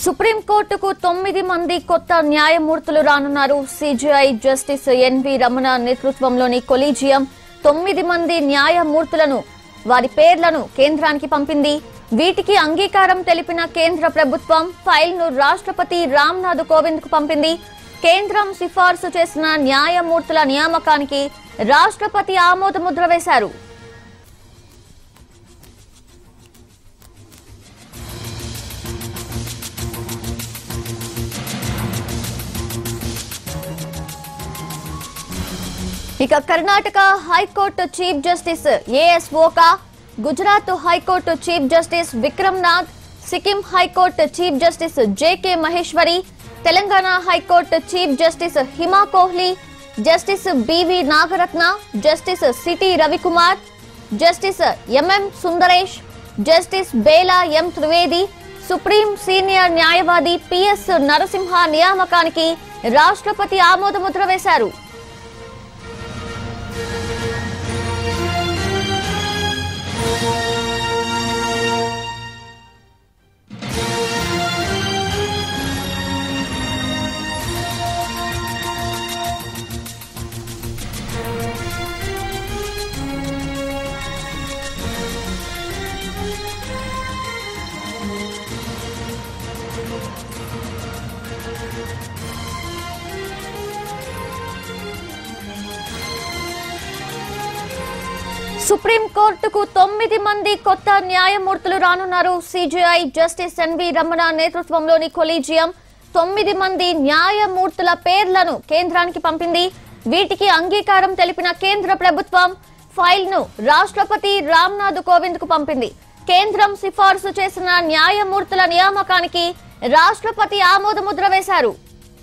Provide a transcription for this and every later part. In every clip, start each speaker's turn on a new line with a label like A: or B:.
A: సుప్రీంకోర్టుకు తొమ్మిది మంది కొత్త న్యాయమూర్తులు రానున్నారు సిజిఐ జస్టిస్ ఎన్వి రమణ నేతృత్వంలోని కొలీజియం తొమ్మిది మంది న్యాయమూర్తులను వారి పేర్లను కేంద్రానికి పంపింది వీటికి అంగీకారం తెలిపిన కేంద్ర ప్రభుత్వం ఫైల్ ను రాష్ట్రపతి రామ్నాథ్ కోవింద్ కు పంపింది కేంద్రం సిఫార్సు చేసిన న్యాయమూర్తుల నియామకానికి రాష్ట్రపతి ఆమోదముద్ర వేశారు ఇక Karnataka high court chief justice AS Oka Gujarat high court chief justice Vikram Nath Sikkim high court chief justice JK Maheshwari Telangana high court chief justice Hima Kohli justice BV Nagarathna justice CT Ravikumar justice MM Sundaresh justice Bela M Trivedi supreme senior న్యాయవాది పిఎస్ నరసింహ నియామకానికి రాష్ట్రపతి ఆమోదముద్ర వేశారు సుప్రీం కోర్టుకు తొమ్మిది మంది కొత్త న్యాయమూర్తులు రానున్నారు సిజిఐ జస్టిస్ ఎన్వి రమణ నేతృత్వంలోని కొలీజియం తొమ్మిది మంది న్యాయమూర్తుల పేర్లను కేంద్రానికి పంపింది వీటికి అంగీకారం తెలిపిన కేంద్ర ప్రభుత్వం ఫైల్ ను రాష్ట్రపతి రామ్నాథ్ కోవింద్ కు పంపింది కేంద్రం సిఫార్సు చేసిన న్యాయమూర్తుల నియామకానికి రాష్ట్రపతి ఆమోదముద్ర వేశారు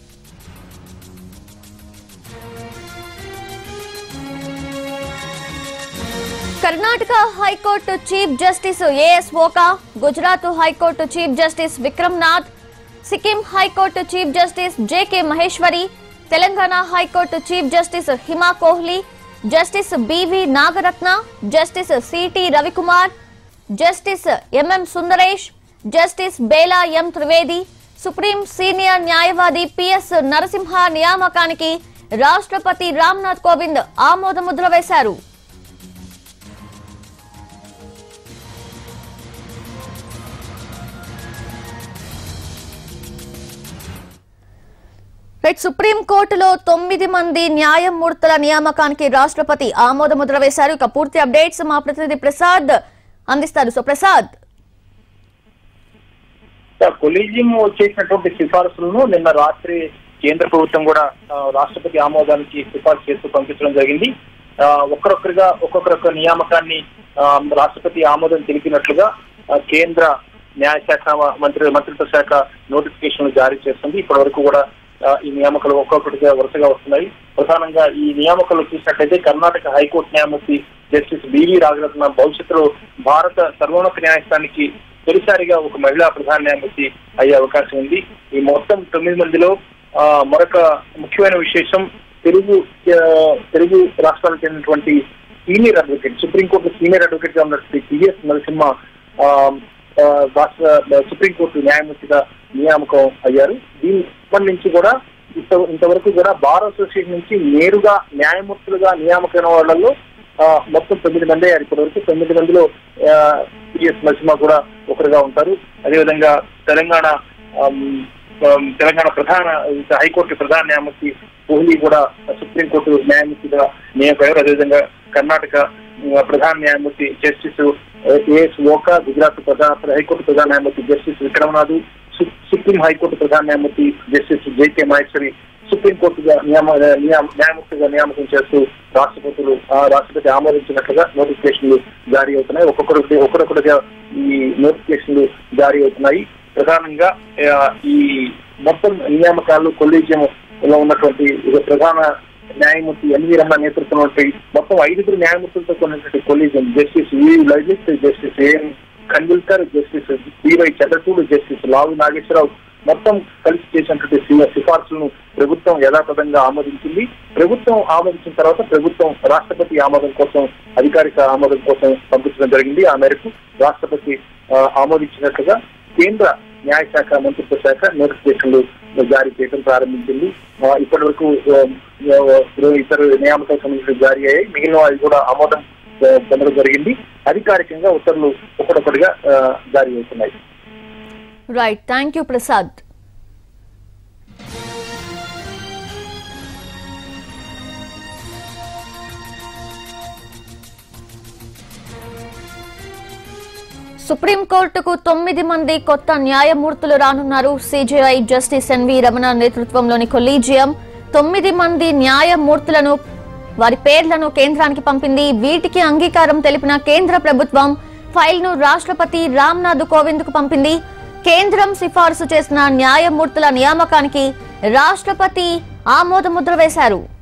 A: Karnataka high court chief justice AS Oka Gujarat high court chief justice Vikram Nath Sikkim high court chief justice JK Maheshwari Telangana high court chief justice Hima Kohli justice BV Nagarathna justice CT Ravikumar justice MM Sundaresh justice Bela M Trivedi supreme senior న్యాయవాది పిఎస్ నరసింహ నియామకానికి రాష్ట్రపతి రామ్నాథ్ కోవింద్ ఆమోదముద్ర వేశారు రైట్ సుప్రీం కోర్టులో తొమ్మిది మంది న్యాయమూర్తుల నియామకానికి రాష్ట్రపతి ఆమోదముద్ర వేశారు ఇక పూర్తి అప్డేట్స్ మా ప్రతినిధి ప్రసాద్ అందిస్తారు సో ప్రసాద్
B: కొలీజియం చేసినటువంటి సిఫారసులను నిన్న రాత్రి కేంద్ర ప్రభుత్వం కూడా ఆ, రాష్ట్రపతి ఆమోదానికి సిఫార్సు చేస్తూ పంపించడం జరిగింది ఆ, ఒక్కరొక్కరిగా ఒక్కొక్కరొక్క నియామకాన్ని ఆ, రాష్ట్రపతి ఆమోదం తెలిపినట్లుగా ఆ, కేంద్ర న్యాయశాఖ మంత్రి మంత్రిత్వ శాఖ నోటిఫికేషన్లు జారీ చేస్తుంది ఇప్పటి వరకు కూడా ఆ, ఈ నియామకాలు ఒక్కొక్కటిగా వరుసగా వస్తున్నాయి ప్రధానంగా ఈ నియామకాలు చూసినట్లయితే కర్ణాటక హైకోర్టు న్యాయమూర్తి జస్టిస్ బివి రాజరత్న భవిష్యత్తులో భారత సర్వోన్నత న్యాయస్థానానికి తొలిసారిగా ఒక మహిళా ప్రధాన న్యాయమూర్తి అయ్యే అవకాశం ఉంది ఈ మొత్తం తొమ్మిది మందిలో ఆ, మరొక ముఖ్యమైన విశేషం తెలుగు ఆ, తెలుగు రాష్ట్రాలకు చెందినటువంటి senior advocate supreme court senior advocate గా ఉన్నటువంటి పిఎస్ నరసింహ ఆ, ఆ, రాష్ట్ర సుప్రీంకోర్టు న్యాయమూర్తిగా నియామకం అయ్యారు దీనికి సంబంధించి కూడా ఇంత ఇంతవరకు కూడా బార్ అసోసియేషన్ నుంచి నేరుగా న్యాయమూర్తులుగా నియామకమైన వాళ్ళలో ఆ, మొత్తం తొమ్మిది మంది అయ్యారు ఇప్పటి వరకు తొమ్మిది మందిలో పిఎస్ నరసింహ కూడా ఒకరుగా ఉంటారు అదేవిధంగా తెలంగాణ ఆమ్, ఆమ్, తెలంగాణ ప్రధాన హైకోర్టు ప్రధాన న్యాయమూర్తి కోహ్లీ కూడా సుప్రీంకోర్టు న్యాయమూర్తిగా నియమయ్యారు అదేవిధంగా కర్ణాటక ఆ, ప్రధాన న్యాయమూర్తి జస్టిస్ ఏఎస్ ఓకా గుజరాత్ ప్రధాన హైకోర్టు ప్రధాన న్యాయమూర్తి జస్టిస్ విక్రమనాథ్ సు- సిక్కిం హైకోర్టు ప్రధాన న్యాయమూర్తి జస్టిస్ జేకే మహేశ్వరి సుప్రీంకోర్టుగా నియామ నియామ- న్యాయమూర్తిగా నియామకం చేస్తూ రాష్ట్రపతులు ఆ, రాష్ట్రపతి ఆమోదించినట్లుగా నోటిఫికేషన్లు జారీ అవుతున్నాయి ఒక్కొక్కరికి ఒక్కొక్కటిగా ఈ నోటిఫికేషన్లు జారీ అవుతున్నాయి ప్రధానంగా ఆ, ఈ మొత్తం నియామకాలు కొలీజియం లో ఉన్నటువంటి ఒక ప్రధాన న్యాయమూర్తి ఎన్వి రమణ నేతృత్వంలో మొత్తం ఐదుగురు న్యాయమూర్తులతో కొన్నటువంటి collegium justice V Lalit justice AM Khanwilkar justice BY Chandrachud justice Lavu Nageswararao మొత్తం కలిసి చేసినటువంటి సి- సిఫార్సులను ప్రభుత్వం యథాతథంగా ఆమోదించింది ప్రభుత్వం ఆమోదించిన తర్వాత ప్రభుత్వం రాష్ట్రపతి ఆమోదం కోసం అధికారిక ఆమోదం కోసం పంపించడం జరిగింది ఆ మేరకు రాష్ట్రపతి ఆ, ఆమోదించినట్లుగా కేంద్ర న్యాయశాఖ మంత్రిత్వ శాఖ నోటిఫికేషన్లు జారీ చేయడం ప్రారంభించింది ఆ, ఇప్పటి వరకు ఆ, ఆ, ఇతర నియామకాలకు సంబంధించిన జారీ అయ్యాయి మిగిలిన అవి కూడా ఆమోదం ఆ, పొందడం జరిగింది అధికారికంగా ఉత్తర్వులు ఒకటొకటిగా ఆ, జారీ అవుతున్నాయి
A: రైట్ థ్యాంక్ యూ ప్రసాద్ సుప్రీంకోర్టుకు తొమ్మిది మంది కొత్త న్యాయమూర్తులు రానున్నారు సిజేఐ జస్టిస్ ఎన్వి రమణ నేతృత్వంలోని కొలీజియం తొమ్మిది మంది న్యాయమూర్తులను వారి పేర్లను కేంద్రానికి పంపింది వీటికి అంగీకారం తెలిపిన కేంద్ర ప్రభుత్వం ఫైల్ ను రాష్ట్రపతి రామ్నాథ్ కోవింద్ కు పంపింది కేంద్రం సిఫారసు చేసిన న్యాయమూర్తుల నియామకానికి రాష్ట్రపతి ఆమోద ముద్ర వేశారు